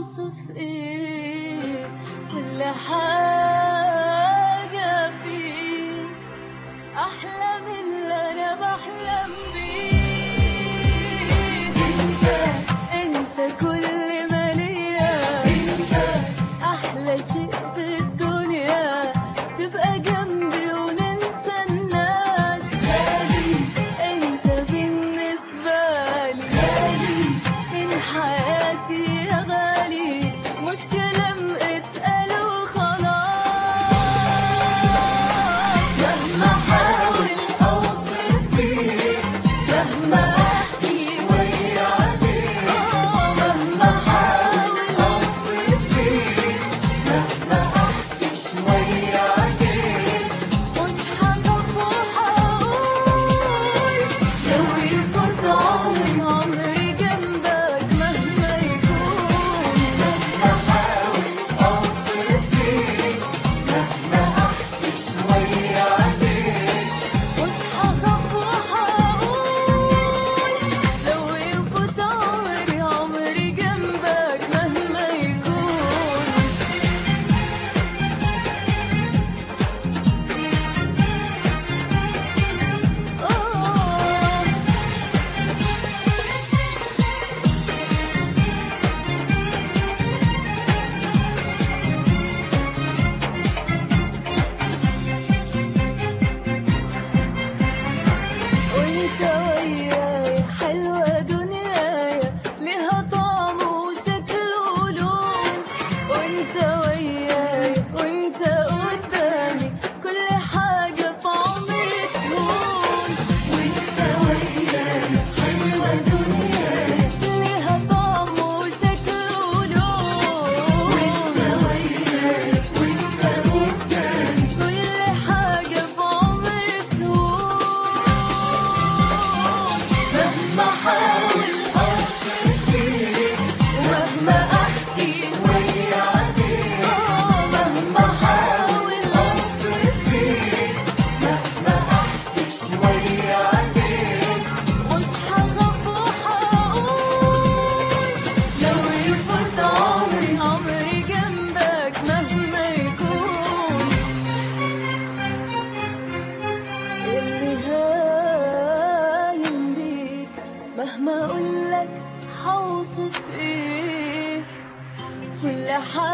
هوصف ايه كل حاجة فيه أحلى من اللي أنا بحلم بيه أنت أنت كل ما ليا أنت أحلى شيء في الدنيا تبقى جنبي وننسى الناس غالي أنت بالنسبة لي غالي من حياتي يا غالي مش كلام اتقال وخلاص مهما احاول اوصف فيك مهما احكي شوية عليك مهما احاول اوصف فيك مهما احكي شوية عليك مش هخاف وهقول لو يفوت عمري عمري جنبك مهما يكون مهما احاول اوصف فيك مهما احكي شوية عليك مش هخاف وهقول لو يفوت عمري عمري جنبك مهما يكون آه وانت وياي حلوة دنيايا لها طعم وشكل ولون وانت وياي وانت قدامي كل حاجة في عمري تهون وانت وياي حلوة دنيايا لها طعم وشكل ولون وانت وياي وانت قدامي كل حاجة في عمري تهون مهما احاول اوصف فيك ومهما احكي شوية عليك مهما احاول اوصف فيك مهما احكي شوية عليك مش هخاف وهقول لو يفوت عمري عمري جنبك مهما يكون اللي هايم بيك مهما اقولك هوصف ايه كل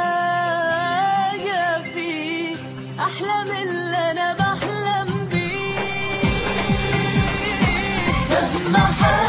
حاجة فيك أحلى من اللي أنا بحلم بيه مهما حاجة